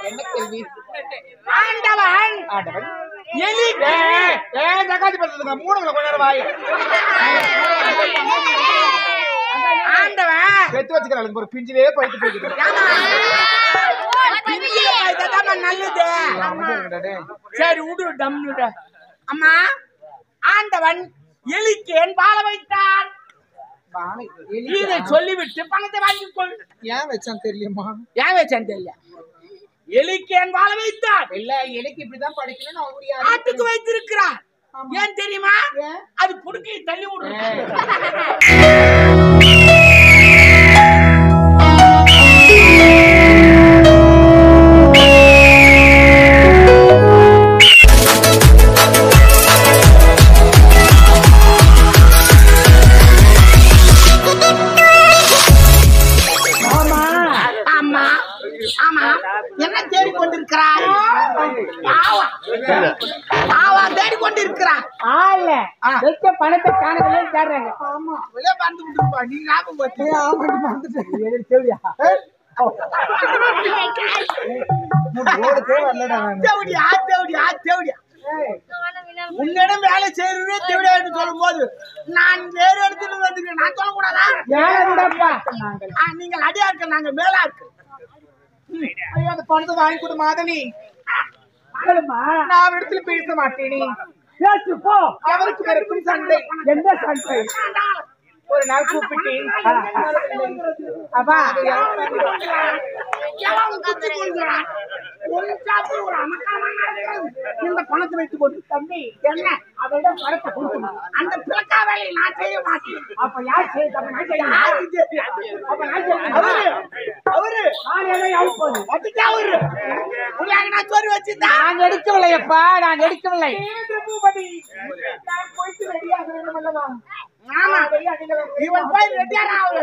என்ன கேள்வி ஆண்டவன் ஆண்டவன் எலி ஏய், ஏய், தக்காளி பழத்துக்கு மூணுங்களை கொஞ்ச நேரம் வாய் ஆண்டவன் பெத்து வச்சுக்கிறாளுங்க ஒரு பிஞ்சிலே போயிட்டு போய்கிட்டு பிரிஞ்சில பாய்தாதாம்மா நல்லது சரி விடு டம்னுட அம்மா ஆண்டவன் எலிக்கு என் வாழ வைத்தான் இதை சொல்லிவிட்டு பணத்தை வாங்கிக் கொள் ஏன் வச்சான் தெரியலையம்மா ஏன் வச்சான் தெரியல எலிக்கு என் வாழ வைத்தான் இல்ல எனக்கு இப்படிதான் படிக்கணும்னு அவருடைய ஆட்டுக்கு வைத்திருக்கிறான் ஏன் தெரியுமா அது புடுக்கி தள்ளி விடுறது ஆமா ஆமா என்ன தேடி கொண்டிருக்கிறாய் பாவா பாவா தேடி கொண்டிருக்கிறாய் ஆள வச்ச பணத்தை காணவில்லை தேடுறாங்க ஆமா வெளியே பறந்து விட்டுருப்பா நீ ஞாபகம் வச்சு தேவடியா தேவடியா தேவடியா உன்னிடம் வேலை செய்யறதே தேவடியான்னு சொல்லும் போது நான் வேறு இடத்துல வந்துக்கிறேன் நான் சொல்லக்கூடாதா ஏழப்பா ஆ, நீங்கள் அடியா இருக்க நாங்க மேலா இருக்கு ஐயோ அந்த பணத்தை வாங்கி கொடு மாதனி ஆளுமா நான் இடத்துல பேச மாட்டேனே பேசு போ அவருக்கு இருக்கும் சண்டை என்ன சண்டை ஒரு நாள் கூப்பிட்டேன் அப்பா எவன் குத்தி கொள்கிறான்? உன் சாப்பிட்டு ஒரு அமக்காரமா இருக்கிறது. இந்த பணத்தை வைத்துக் கொண்டு தம்பி என்ன அவரிடம் பணத்தை கொடுக்கணும் அந்த பிளக்கா வேலையை நான் செய்ய மாட்டேன் அப்ப யார் செய்ய அப்ப நான் செய்ய யாருக்கு தெரியும்? அப்ப நான் செய்ய அவரு அவரு நான் எதை அவுப்பது வச்சுட்டா அவரு உள்ள நான் சோறு வச்சிருந்தா நான் எடுக்கவில்லை அப்பா நான் எடுக்கவில்லை நான் போயிட்டு ரெடியாக வேண்டும் அல்லவா ஆமா இவன் போய் ரெட்டியாரா அவரு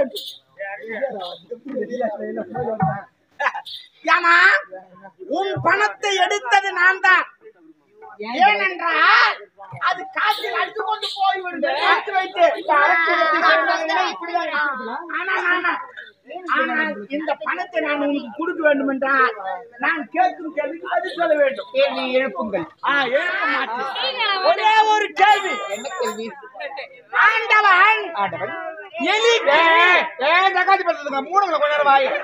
ஏமா உன் பணத்தை எடுத்தது நான் தான் ஏனென்றால் அது காற்றில் அடித்து கொண்டு போய்விட்டு காத்து வைத்து ஆனா ஆனா ஆனால் இந்த பணத்தை நான் உனக்கு கொடுக்க வேண்டும் என்றால் நான் கேட்கும் கேள்விக்கு பதில் சொல்ல வேண்டும் கேள்வி எழுப்புங்கள் ஆ எழுப்ப மாட்டேன் ஒரே ஒரு கேள்வி என்ன கேள்வி ஆண்டவன் ஆண்டவன் எலி ஏய், ஏய், தக்காளி பழத்துக்கு மூணுங்களை கொஞ்ச நேரம் வாய்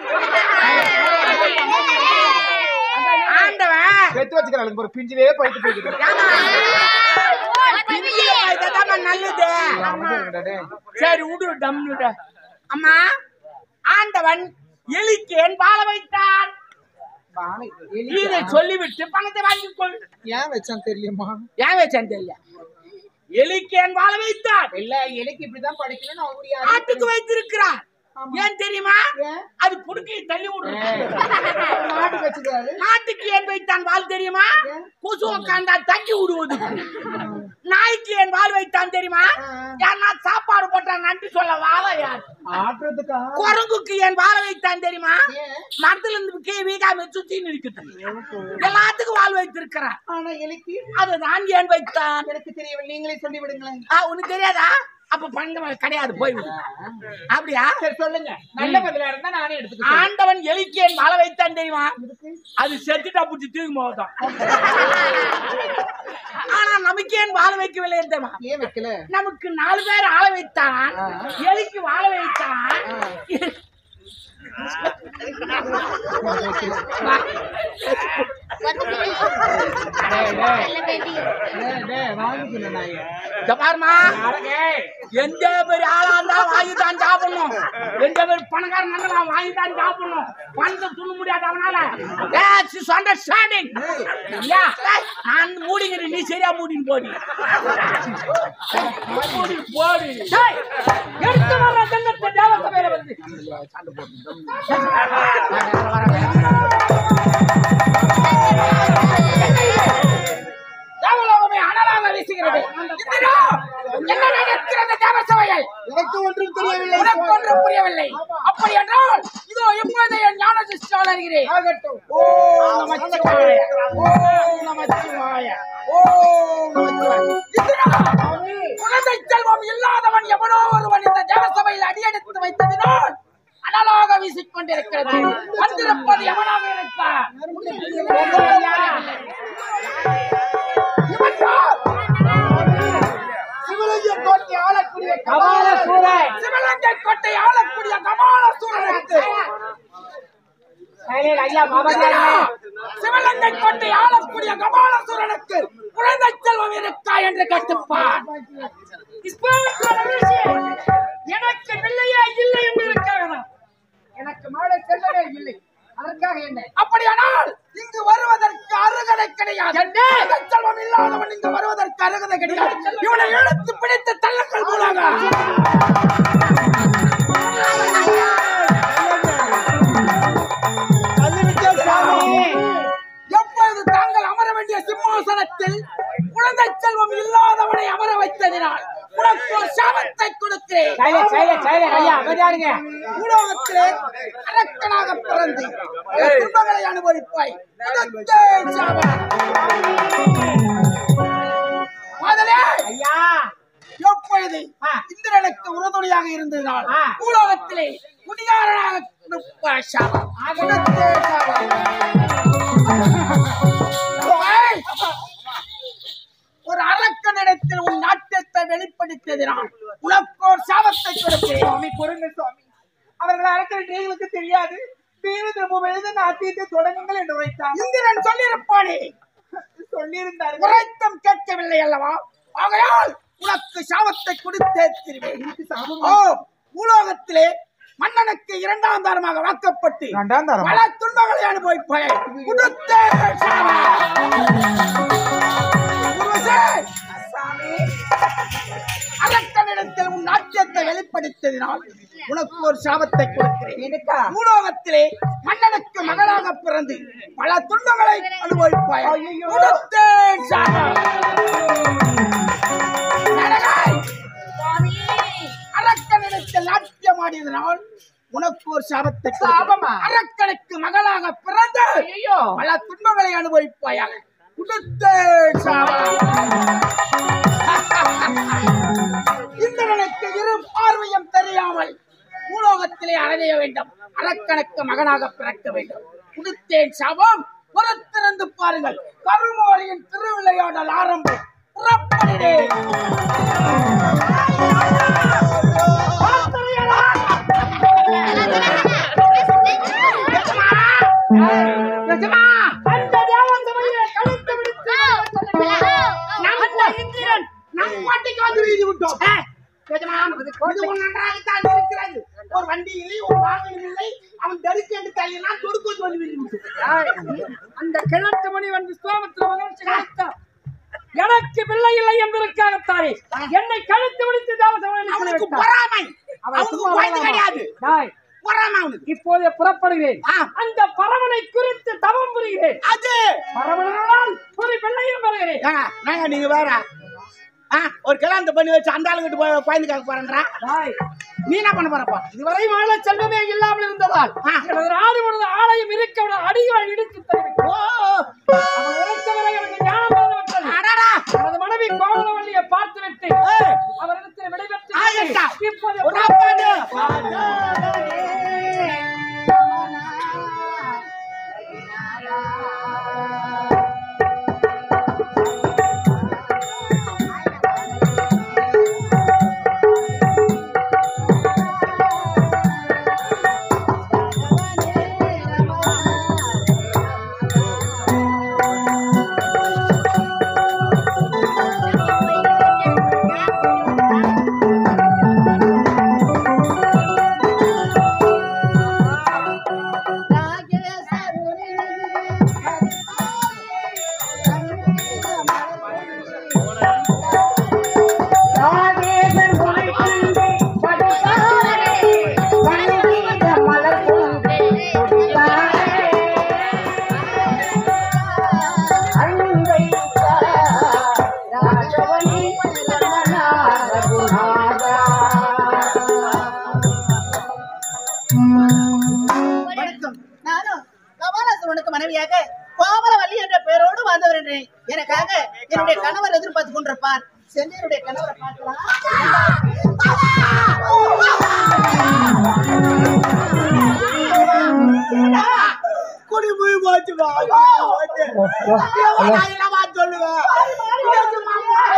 ஆண்டவன் பெத்து வச்சுக்கிறாளுங்க ஒரு பிஞ்சிலே போயிட்டு போய்கிட்டு பிரிஞ்சில பாய்தாதாம்மா நல்லது சரி விடு டம்னுட அம்மா ஆண்டவன் எலிக்கு என் வாழ வைத்தான் இதை சொல்லிவிட்டு பணத்தை வாங்கிக் கொள் ஏன் வச்சான் தெரியலையம்மா ஏன் வச்சான் தெரியல எலிக்கு என் வாழ வைத்தான் இல்ல எனக்கு இப்படிதான் படிக்கணும்னு அவருடைய ஆட்டுக்கு வைத்திருக்கிறான் ஏன் தெரியுமா அது புடுக்கி தள்ளி விடுறது நாட்டு வச்சுக்கிறாரு நாட்டுக்கு ஏன் வைத்தான் வால் தெரியுமா கொசு உட்காந்தா தங்கி விடுவது நாய்க்கு ஏன் வால் வைத்தான் தெரியுமா யாருன்னா சாப்பாடு போட்டா நன்றி சொல்ல வாழ யார் ஆட்டுறதுக்கா குரங்குக்கு ஏன் வாழ வைத்தான் தெரியுமா மரத்துல இருந்து கீழே வீகாம சுத்தி இருக்குது எல்லாத்துக்கும் வாழ் வைத்திருக்கிறான் ஆனா எனக்கு அதுதான் ஏன் வைத்தான் எனக்கு தெரியவில்லை நீங்களே சொல்லி விடுங்களேன் ஆ, உனக்கு தெரியாதா அப்ப பண்ட கிடையாது போய்விடு அப்படியா சரி சொல்லுங்க நல்ல பதிலா இருந்தா நானே எடுத்துக்கிறேன் ஆண்டவன் எலிக்கு ஏன் வாழ வைத்தான் தெரியுமா அது செத்துட்டா புடிச்சு தூக்கி போதான் ஆனா நமக்கு ஏன் வாழ வைக்கவில்லை தெரியுமா ஏன் வைக்கல நமக்கு நாலு பேர் ஆள வைத்தான் எலிக்கு வாழ வைத்தான் வாங்கிக்கணும் நாய இந்த பாருமா எந்த பெரிய ஆளா இருந்தா வாங்கி தான் சாப்பிடணும் எந்த பெரிய பணக்காரன் இருந்தாலும் வாங்கி தான் சாப்பிடணும் பணத்தை துண்ண முடியாது அவனால அண்டர்ஸ்டாண்டிங் நான் மூடிங்கிறேன் நீ சரியா மூடின்னு போடி மூடி போடி டேய், எடுத்து வர தங்கத்தை தேவத்தை வேற வந்து தேவலோகமே அனலாக வீசுகிறது இந்திரா, என்ன நடக்கிறது தேவசபையில் எனக்கு ஒன்றும் தெரியவில்லை உனக்கு ஒன்றும் புரியவில்லை அப்படி என்றால் இதோ இப்போது என் ஞான சிஸ்டால் அறிகிறேன் ஆகட்டும் ஓம் நமச்சிவாய ஓம் நமச்சிவாய ஓம் நமச்சிவாய இந்திரா, குழந்தை செல்வம் இல்லாதவன் எவனோ ஒருவன் இந்த தேவசபையில் அடியெடுத்து வைத்ததினால் அனலாக வீசிக் கொண்டிருக்கிறது வந்திருப்பது எவனாக இருக்க கொடுப்பா சிவலிங்க கோட்டை ஆளக்கூடிய கபால சூரை சிவலங்கை கோட்டை ஆளக்கூடிய கபால சூரனுக்கு சைலேட் ஐயா பாபாஜி சிவலங்கை கோட்டை ஆளக்கூடிய கபால சூரனுக்கு குழந்தை செல்வம் இருக்கா என்று கேட்டுப்பார் எனக்கு பிள்ளையே இல்லை என்று இருக்கிறாரா எனக்கு மகளை செல்லவே இல்லை அதற்காக என்ன அப்படியானால் இங்கு வருவதற்கு அருகதை கிடையாது குழந்தை செல்வம் இல்லாதவன் இங்கு வருவதற்கு அருகதை கிடையாது இவனை இழுத்து பிடித்து தள்ளங்கள் மூலாக எப்பொழுது தாங்கள் அமர வேண்டிய சிம்மாசனத்தில் குழந்தை செல்வம் இல்லாதவனை அமர வைத்ததினால் உனக்கு ஒரு சாபத்தை கொடுக்கிறேன் சைலேட் சைலேட் சைலேட் ஐயா அமைதியாருங்க உலகத்திலே அரக்கனாக பிறந்து பல துன்பங்களை அனுபவிப்பாய் உனக்கே சாபம். முதலே ஐயா எப்பொழுது ஆ. இந்திரனுக்கு உறுதுணையாக இருந்ததினால் ஆ. பூலோகத்திலே குடிகாரனாக இருப்பாய் சாபம். உனக்கே சாபம். ஓய்! ஒரு அரக்கனிடத்தில் உன் நாட்டத்தை வெளிப்படுத்தியதினால் உனக்கு ஒரு சாபத்தை கொடுக்கிறேன் சுவாமி பொறுங்க சுவாமி அவர்கள் அரக்கரை நீங்களுக்கு தெரியாது தெய்வ திரும்பம் எழுத நாட்டியத்தை தொடங்குங்கள் என்று உரைத்தார் இந்திரன் சொல்லியிருப்பானே சொல்லியிருந்தார்கள் உரைத்தம் கேட்கவில்லை அல்லவா ஆகையால் உனக்கு சாபத்தை கொடுத்தே திருவேன் ஓ பூலோகத்திலே மன்னனுக்கு இரண்டாம் தாரமாக வாக்கப்பட்டு இரண்டாம் தாரமா? பல துன்பங்களை அனுபவிப்பாய் கொடுத்தே சாபம். குருவசே, அரக்கனிடத்தில் உன் நாட்டியத்தை வெளிப்படுத்தியதினால் உனக்கு ஒரு சாபத்தை கொடுக்கிறேன் பூலோகத்திலே மன்னனுக்கு மகளாக பிறந்து பல துன்பங்களை அனுபவிப்பாய் கொடுத்தேன் சாபம். நடலை. அரக்கனிடத்தில் நாட்டியம் ஆடியதனால் உனக்கு ஒரு சாபத்தை சாபமா? கொடுக்கிறேன். அரக்கனுக்கு மகளாக பிறந்து ஐயோ பல துன்பங்களை அனுபவிப்பாயாக கொடுத்தேன் சாபம். இந்திரனுக்கு இரு பார்வையும் தெரியாமல் பூலோகத்திலே அலைய வேண்டும் அரக்கனுக்கு மகனாக பிறக்க வேண்டும் கொடுத்தேன் சாபம் புறத்திறந்து பாருங்கள் கருமாரியின் திருவிளையாடல் ஆரம்பம் புறப்படுகிறேன் நிஜமா அந்த தேவன் சபையிலே கழுத்து விடுத்து நம்ம இந்திரன் நம் பாட்டிக்கு வந்து வீதி விட்டோம் நிஜமா? இது ஒரு நன்றாகத்தான் இருக்கிறது ஒரு வண்டி இல்லை ஒரு வாகனம் இல்லை அவன் தடுக்க என்று தள்ளினா தொடுக்கோச்சு வந்து வீதி விட்டோம் அந்த கிழட்டு மணி வந்து ஸ்தோமத்தில் மகிழ்ச்சி காத்தார் எனக்கு பிள்ளை இல்லை என்பதற்காகத்தானே என்னை கழுத்து விடுத்து தேவசபையில் அவனுக்கு பொறாமை அவனுக்கு குழந்தை கிடையாது பொறாமை அவனுக்கு இப்போதே புறப்படுகிறேன் ஆ. அந்த பரமனை குறித்து தவம் புரிகிறேன் அது பரமனால் ஒரு பிள்ளையும் பெறுகிறேன் ஏங்க, நாங்க நீங்க வேற ஆ, ஒரு கல்யாணத்தை பண்ணி வச்சு அந்த ஆளுகிட்ட போய் குழந்தை கேட்க போறேன்றா தாய், நீ என்ன பண்ண போறப்பா இதுவரை வாழ செல்வமே இல்லாமல் இருந்ததால் ஆ. எனது நாடு பொழுது ஆலயம் இருக்க அடிகளை இடித்து தருவேன் ஓ அவன் உரைத்தவரை எனக்கு ஞானம் வந்துவிட்டது அடடா எனது மனைவி கோமலவல்லியை பார்த்துவிட்டு ஏய், அவரிடத்தில் விடைபெற்று ஆகட்டா. இப்போது ஒரு அப்பாடு. வணக்கம் நானும் கபாலசுரனுக்கு மனைவியாக கோமலவல்லி என்ற பெயரோடு வாழ்ந்து வருகிறேன் எனக்காக என்னுடைய கணவர் எதிர்பார்த்து கொண்டிருப்பார் சென்று என்னுடைய கணவரை பார்க்கலாம் கொடி போய் போச்சு வா போச்சு ஏம்மா, நான் என்னம்மா சொல்லுவேன் ஏம்மா,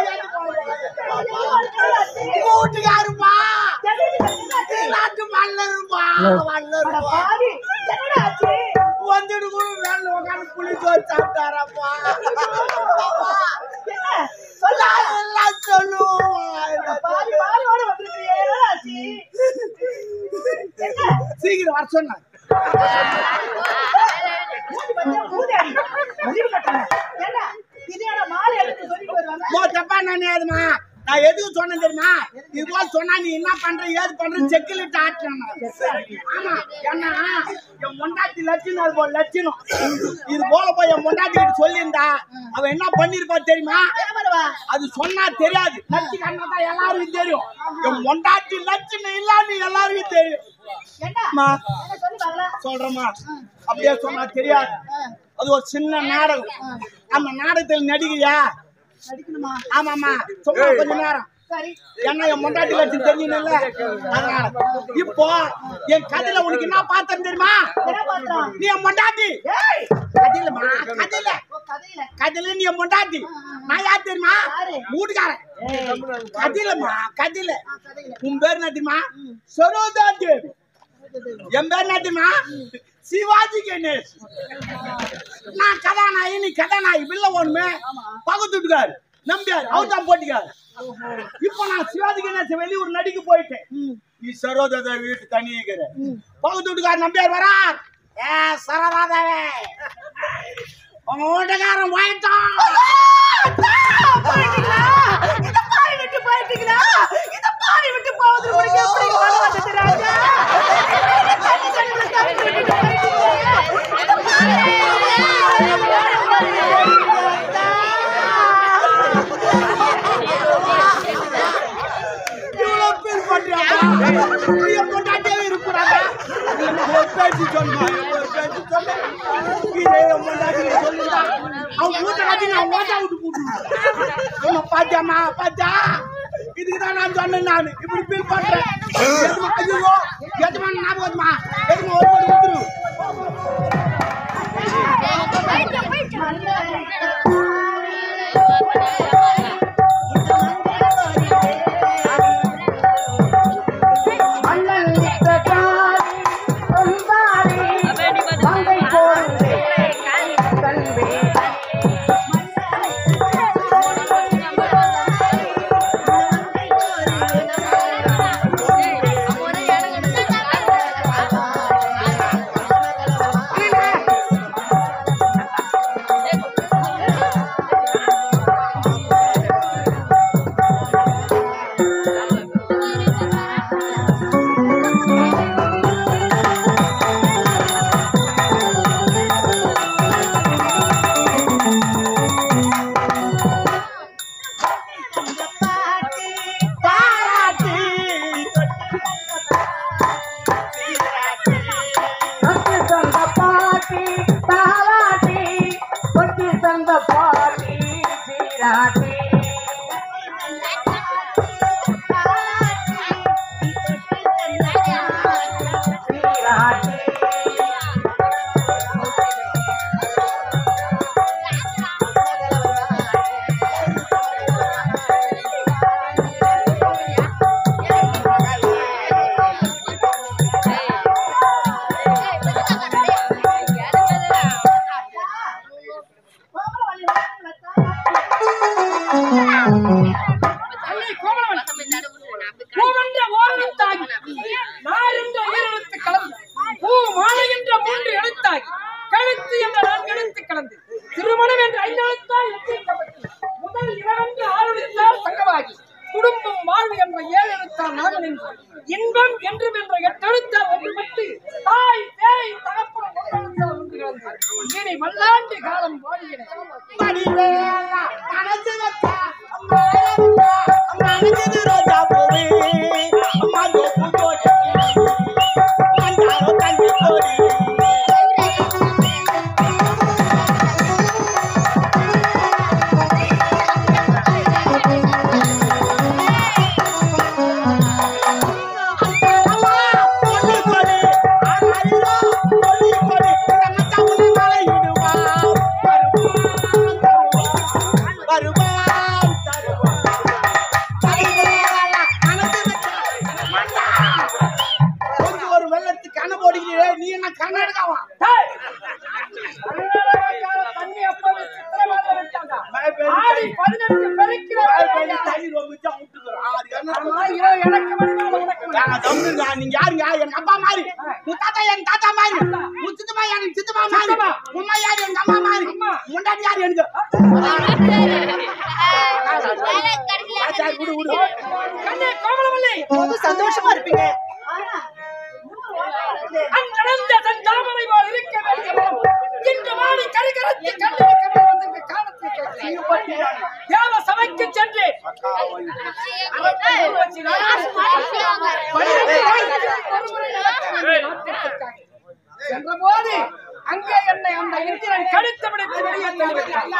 உங்க வீட்டுக்காருப்பா நாட்டு மல்லருப்பா மல்லருப்பா வந்துட்டு கூட வேலை உட்காந்து புளி சோறு சாப்பிட்டாரப்பா எல்லாம் சொல்லுவோம் சீக்கிரம் வர சொன்ன மோ தப்பா நினையாதுமா நான் எதுக்கு சொன்னேன் தெரியுமா இது போல சொன்னா நீ என்ன பண்ற ஏது பண்ற செக்கில் இட்டு ஆட்டுறேன் ஆமா ஏன்னா என் முண்டாட்டி லட்சணம் அது போல லட்சணம் இது போல போய் என் முண்டாட்டி கிட்ட சொல்லியிருந்தா அவன் என்ன பண்ணிருப்பா தெரியுமா அது சொன்னா தெரியாது லட்சி கண்ணா தான் எல்லாருக்கும் தெரியும் என் முண்டாட்டி லட்சணம் இல்லான்னு எல்லாருக்கும் தெரியும் அம்மா, சொல்றேம்மா அப்படியே சொன்னா தெரியாது அது ஒரு சின்ன நாடகம் அந்த நாடகத்தில் நடிகையா ஆமாமா சும்மா கொஞ்ச நேரம் என்ன என் முண்டாட்டி லட்சம் தெரிஞ்சுன்னு அதனால இப்போ என் கதையில உனக்கு என்ன பார்த்தேன் தெரியுமா நீ என் முண்டாட்டி கதையிலமா கதையில கதையில நீ என் முண்டாட்டி நான் யார் தெரியுமா வீட்டுக்காரன் கதையிலமா கதையில உன் பேர் என்ன தெரியுமா சரோதா தேவி என் பேர் என்ன தெரியுமா சிவாஜி கணேஷ் நான் கதாநாயகி நீ கதாநாயகி வில்ல ஒண்ணுமே பக்கத்து வீட்டுக்காரு நம்பியார் அவர் தான் போட்டிக்காரு இப்போ நான் சிவாஜி கணேசன் வெளியூர் நடிக்க போயிட்டேன் நீ சரோதா வீட்டு தனியிருக்கிற பக்கத்து வீட்டுக்காரு நம்பியார் வரார் ஏ சரோதாவே உங்க வீட்டுக்காரன் போயிட்டான் இவ்வளவு ஃபீல் பண்றியாப்பா இப்படியே கொண்டாட்டே இருக்கிறாங்க ஒரு பேச்சு சொன்னா ஒரு பேச்சு சொன்னா இதே கொண்டாட்டி சொல்லுதா அவன் மூட்டை கட்டி நான் ஓட்டா விட்டு போட்டுருவேன் ஆமா பாத்தியாமா பாத்தியா இதுக்கு தான் நான் சொன்னேன் நான் இப்படி ஃபீல் பண்றேன் எதுமா ஐயோ எதுமா ஞாபகம் வருமா எதுமா ஒரு மணி விட்டுரு அன்னை கோவலன் பூவென்ற ஓரெழுத்தாகி நார் என்ற உயிரெழுத்து கலந்து பூ மாலை என்ற மூன்று எழுத்தாகி கழுத்து என்ற நான்கு எழுத்து கலந்து திருமணம் என்ற ஐந்து எழுத்தால் எத்திரிக்கப்பட்டு முதல் இரண்டு ஆறு எழுத்தால் சங்கமாகி குடும்பம் வாழ்வு என்ற ஏழு எழுத்தால் நாடு நின்று இன்பம் என்றும் என்ற எட்டு எழுத்தால் ஒன்றுபட்டு தாய் தேய் தகப்பன் ஒரு எழுத்தால் ஒன்று கலந்து இனி வல்லாண்டு காலம் வாழியன மடிவேலா, மனசு வச்சா, மலர்ந்தா, மனசுது ரோஜா பூவே, மஞ்சப்பு கொடி, மஞ்சாரோ தண்ணி கொடி. அம்மா, கொடி கொடி, ஆறாயிரம் கொடி கொடி, இந்த மச்சான் உன்னை மலை இருங்க நீங்க யாருங்க எங்க அப்பா மாதிரி உன் தாத்தா எங்க தாத்தா மாதிரி உன் சித்தப்பா எனக்கு சித்தப்பா மாதிரி உம்மா யாரு எங்க அம்மா மாதிரி முண்டாட்டி யாரு எனக்கு ஆ, சரி விடு விடு கண்ணே கோமலவல்லி ரொம்ப சந்தோஷமா இருப்பீங்க ஆனா அங்கடந்த தன் தாமரை போல் இருக்க வேண்டிய மனம். இன்று மாடி கருகரத்து கண்ணுக்கு வந்திருக்க காலத்தை கேட்கிறேன். தேவ சபைக்கு சென்று சென்றபோது அங்கே என்னை அந்த இந்திரன் கழுத்து பிடித்து வெளியே தள்ளிவிட்டான்.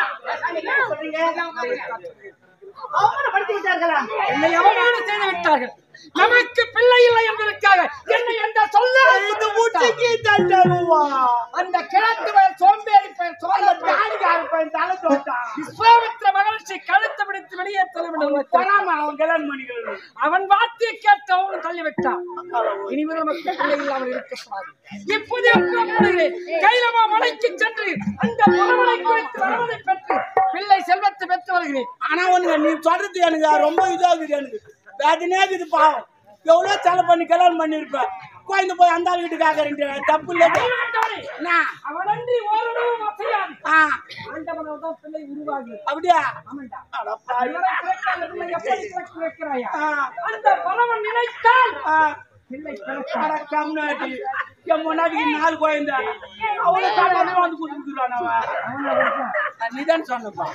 அவமானப்படுத்தி விட்டார்களா என்னை அவமானம் செய்து விட்டார்கள் நமக்கு பிள்ளை இல்லை என்பதற்காக என்னை என்ற சொல்ல இது முட்டிக்கு தட்டருவா அந்த கிழக்கு வயல் சோம்பேறி பெயர் சோழ தாடிக்கார பையன் தலை தோட்டா விஸ்வாமித்திர மகர்ஷி கழுத்து பிடித்து வெளியே தள்ளிவிடுவான் பொறாம அவன் கல்யாணம் பண்ணிக்கிறது அவன் வார்த்தையை கேட்டு அவனும் தள்ளிவிட்டான் இனிமேல் நமக்கு பிள்ளை இல்லாமல் இருக்கக்கூடாது இப்போது புறப்படுகிறேன் கைலமா மலைக்கு சென்று அந்த மரமலை குறித்து வரவனை பெற்று பிள்ளை செல்வத்தை பெற்று வருகிறேன் ஆனா ஒண்ணுங்க நீ சொல்றது எனக்கு ரொம்ப இதாகுது எனக்கு வேதனையா இருக்குது பாவம் எவ்வளவு செலவு பண்ணி கல்யாணம் பண்ணிருப்பேன் குழந்தை போய் அந்த ஆள் வீட்டுக்கு ஆகிறேன் தப்பு இல்லை என்ன? அவனன்றி ஓரளவு வசையாது ஆ ஆண்டவனால் தான் பிள்ளை உருவாகி அப்படியா ஆமாண்டா அட பாவி. இவரை கேட்டால் பிள்ளை எப்படி பிறக்க வைக்கிறாயா ஆ, அந்த பரவன் நினைத்தால் ஆ. பிள்ளை பிறக்க அட கம்னாடி என் முன்னாடி நாலு குழந்தை அவ்வளவு சாப்பாடு வந்து கொடுத்துருக்கான் அவன் நீதான் சொன்னப்பா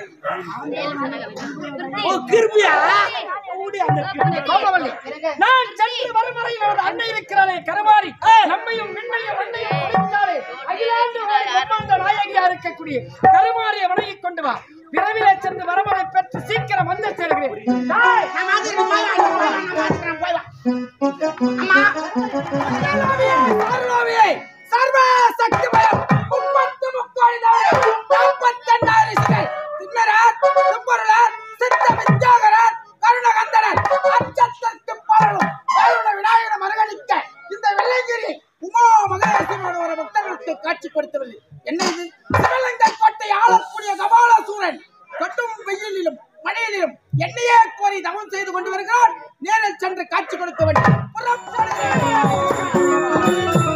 ஓ கிருபியா ஓடி அந்த கிருபி. கோபவல்லி நான் சென்று வரும் வரையில் அவரது அன்னை இருக்கிறாளே கருமாறி நம்மையும் மின்னையும் மண்ணையும் முடித்தாலே அகிலாண்டு வாழி பிரம்மாண்ட நாயகியா இருக்கக்கூடிய கருமாறியை வணங்கிக் கொண்டு வா விரைவிலே சென்று வரவனை பெற்று சீக்கிரம் வந்து சேர்கிறேன் தாய், நான் மாதிரி போய் வா, போய் வா, நான் பார்த்துக்கிறேன், போய் வா. அம்மா அருளாவியே, அருளாவியே, சர்வ சக்தி பயம், முப்பத்து முக்கோடி தேவர்கள், நாற்பத்தெண்ணாயிரம் ரிஷிகள், திண்ணறார், செம்பொருளார், சித்த விஞ்ஞாகரார், கருணகந்தரர், அச்சத்திற்கு பலரும், வேலுட விநாயகரை மறுகணிக்க, இந்த வெள்ளைங்கிரி உமா மகேஸ்வரனோட ஒரு பக்தர்களுக்கு காட்சி கொடுத்தவில்லை என்ன இது சிவலங்கை கோட்டை ஆளக்கூடிய கபாலசூரன் கட்டும் வெயிலிலும் மழையிலும் என்னையே கோரி தவம் செய்து கொண்டு வருகிறான் நேரில் சென்று காட்சி கொடுக்க வேண்டும் புறப்படுகிறேன்.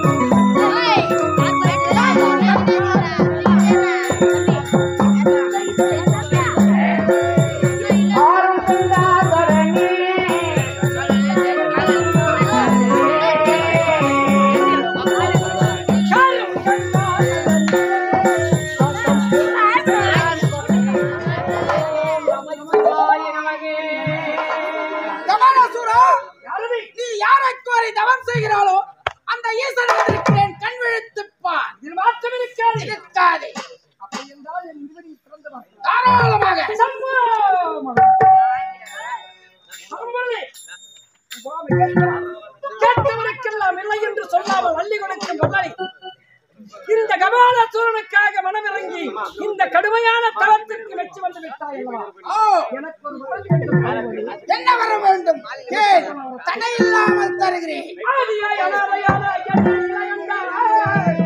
கபாலசூரா, நீ யாரை கோரி தவம் செய்கிறாளோ அந்த ஈசன் இருக்கிறேன் கண் விழித்துப்பான் இதில் மாற்றம் இருக்காது இருக்காது அப்படி என்றால் என் இருவரி பிறந்தவன் தாராளமாக சம்பளே. சுவாமி கேட்கிறார். கேட்டவருக்கெல்லாம் இல்லை என்று சொல்லாமல் அள்ளி கொடுக்கும் வல்லலை இந்த கபாலசூரனுக்காக மனமிறங்கி இந்த கடுமையான தளத்திற்கு வெற்றி வந்து விட்டாய் அல்லவா? எனக்கு ஒரு வரம் வேண்டும் பார்வதி. என்ன வர வேண்டும் கேள் தடை இல்லாமல் தருகிறேன் ஆதியாய் அனாதையான ஐயனே இறைவந்தாய்.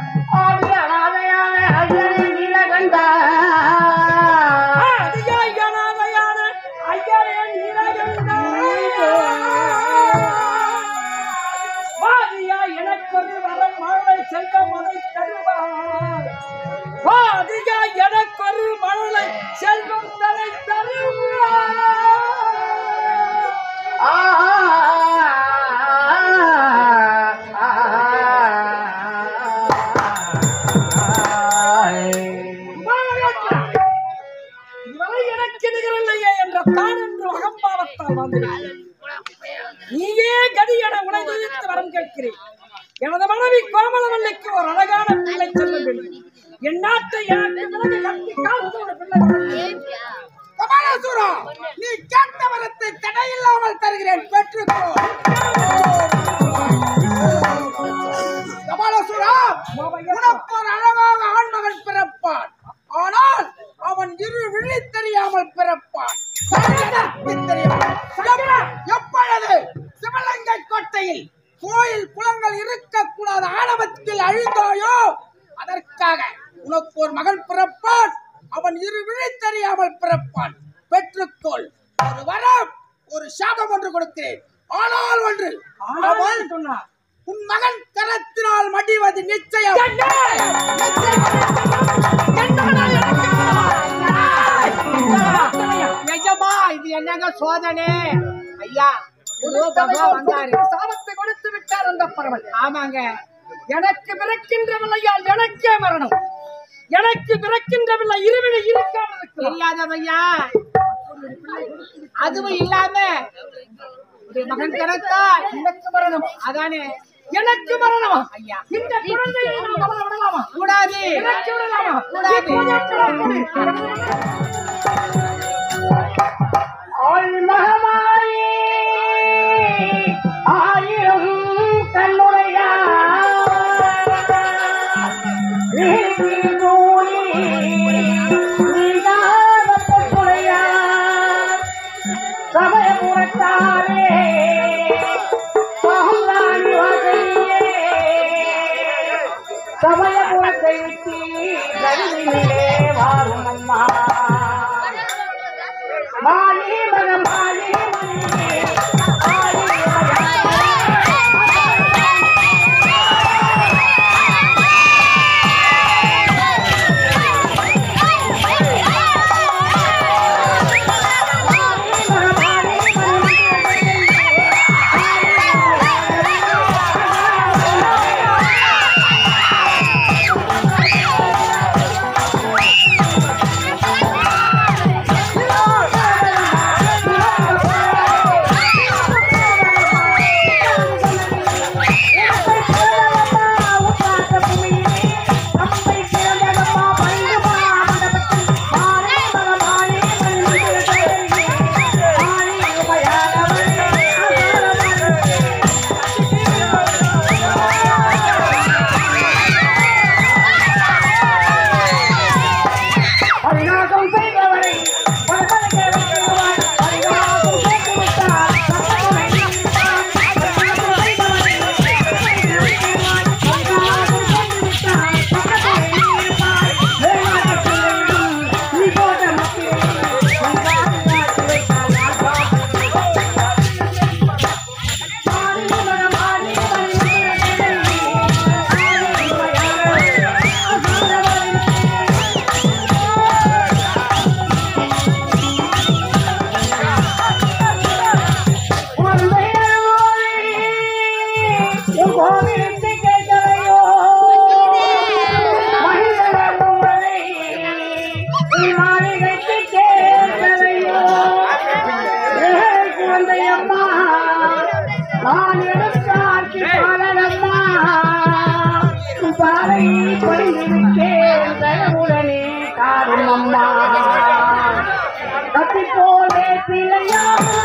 ஆதியாய் அனாதையான ஐயனே இறைவந்தாய். வாதியாய் எனக்கொரு வரம் மழை செல்வம் அதை தருவார் வாதியாய் எனக்கொரு மழலை செல்வம் தலை தருவார் இதுவரை எனக்கு நிகழலையே என்ற தான் என்று அகம்பாவத்தால் வந்தேன் நீயே கதி என உணர்ந்து வரம் கேட்கிறேன் எனது மனைவி கோமலவல்லிக்கு ஒரு அழகான பிள்ளை செல்ல வேண்டும் என் நாட்டை எனக்கு பிறகு கட்டி காத்து ஒரு பிள்ளை வேண்டும். கபாலசூரா நீ கேட்ட வரத்தை தடை இல்லாமல் தருகிறேன் பெற்றுக்கோ கபாலசூரா உனக்கு ஒரு அழகாக ஆண்மகன் பிறப்பான் ஆனால் அவன் இரு விழி தெரியாமல் பிறப்பான் கண்ணெதற்கு தெரியாமல். எப்- எப்பொழுது சிவலங்கை கோட்டையில் கோயில் குளங்கள் இருக்கக்கூடாத ஆணவத்தில் அழிந்தாயோ அதற்காக உனக்கு ஒரு மகன் பிறப்பான் அவன் இரு விழி தெரியாமல் பிறப்பான் பெற்றுக்கொள் ஒரு வரம் ஒரு சாபம் ஒன்று கொடுக்கிறேன் ஆனால் ஒன்று அவள் சொன்னா உன் மகன் கரத்தினால் மடிவது நிச்சயம் நிஜமா இது என்னங்க சோதனை ஐயா ஏதோ பகவான் வந்தாரு சாபத்தை கொடுத்து விட்டார் அந்த பரவல் ஆமாங்க எனக்கு பிறக்கின்ற பிள்ளையால் எனக்கே மரணம் எனக்கு பிறக்கின்ற பிள்ளை இருவினை இருக்காமல் இருக்கிறார். தெரியாதவையா அதுவும் இல்லாம ஒரு மகன் பிறந்தா எனக்கு மரணம் அதானே எனக்கு மரணமா ஐயா இந்த குழந்தையை நாம் அவளை விடலாமா கூடாது எனக்கு விடலாமா கூடாது. ஆயிரம் கண்ணுடைய சமயபுரத்தாரே பாகுலாணி வகையே சமயபுரத்தை விட்டு கருவிலே வாரும் அம்மா மாலி மக மாலி மணி மாலி பரிகாசம் செய்தவரை பரிசளிக்க வைக்கிறவன் பரிகாசம் செய்து விட்டார் சட்டத்தை நீடிப்பான். பரிகாசம் செய்தவரை பரிகாசம் செய்து விட்டார் சட்டத்தை நீடிப்பான். வேளாண் பிள்ளையும் நீ போன்ற மக்களையும் பரிகாசம் காட்டி வைத்தார் மாறி மன மாறி நான் எடுத்தாக்கி பாலனம்மா பாறை படிந்திருக்கேன் தயவுடனே காரும் அம்மா கத்தி போலே பிள்ளையா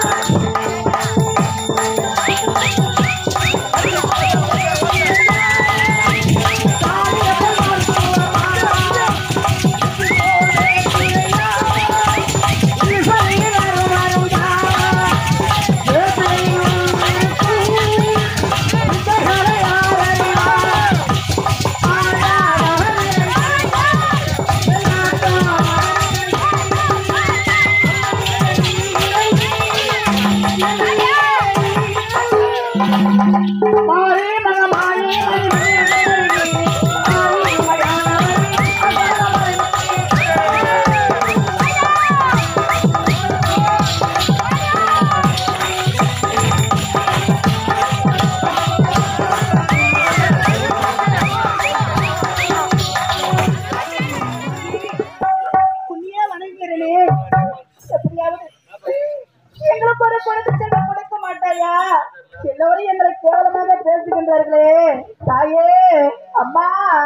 புண்ணிய வணங்குகிறனே எப்படியாவது எங்களுக்கு ஒரு குழந்தை செல்வம் கொடுக்க மாட்டாயா எல்லோரும் எங்களை கேவலமாக பேசுகின்றார்களே தாயே அம்மா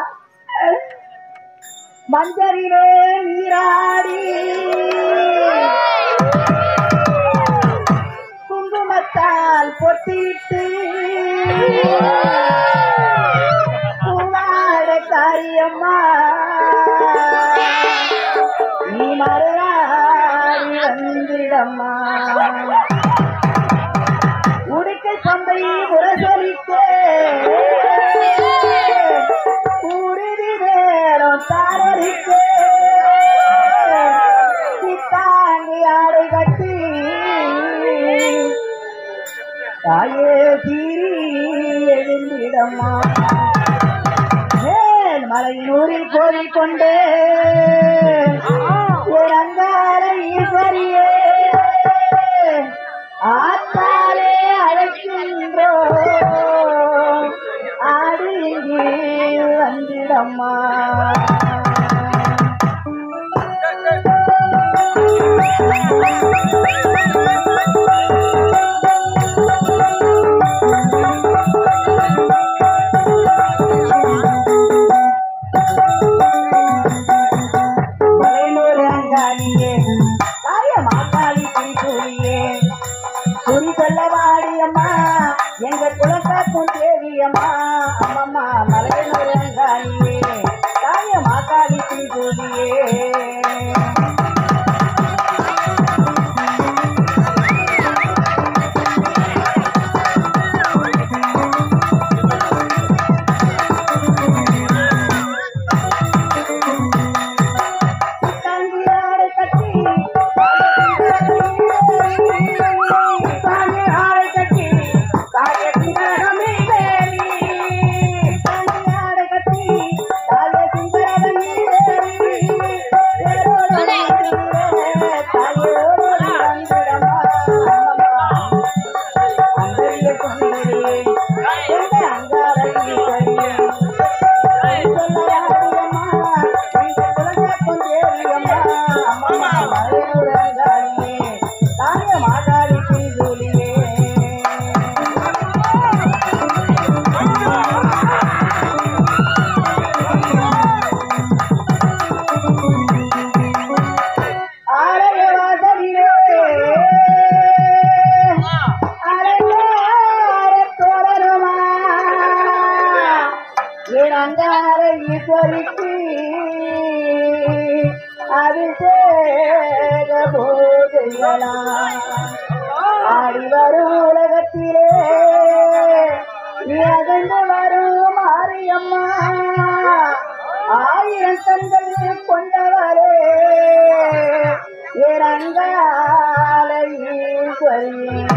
மஞ்சரிலே நீராடி குங்குமத்தால் பொட்டிட்டு பூவாட காரியம்மா நீ மறுநாடி வந்திடம்மா உடுக்கை பம்பை முரசொலிக்க உறுதி நேரம் தாரரிக்க சித்தாங்கி ஆடை கட்டி தாயே தீரி மனதில் கோரிக்கொண்டே இறங்கார ஈஸ்வரியே ஆத்தாலே அழைக்கின்றோ ஆடி இங்கே வந்திடம்மா மலைமுருகங்காளியே தாய மாக்காளி குறிசூரியே குறி சொல்ல வாடியம்மா எங்க குலக்காக்கும் தேவியம்மா அம்மம்மா மலைமுருகங்காளியே தாய மாக்காளி குறிசூரியே தாங்கியாடை கட்டி தாங்கியாடை கட்டி தாய சிங்கரமே தேவி தாங்கியாடை கட்டி தாய சிங்கரமே தேவி தாயோடு வந்திடமா அந்தரிய சுந்தரி எந்த அங்காரை ஈஸ்வரியே இறங்கார ஈஸ்வரிக்கு அபிஷேக பூஜைகளாம் ஆடி வரும் உலகத்திலே நீ அகழ்ந்து வரும் மாரியம்மா ஆயிரம் கண்கள் கொண்டவரே இறங்கால ஈஸ்வரியே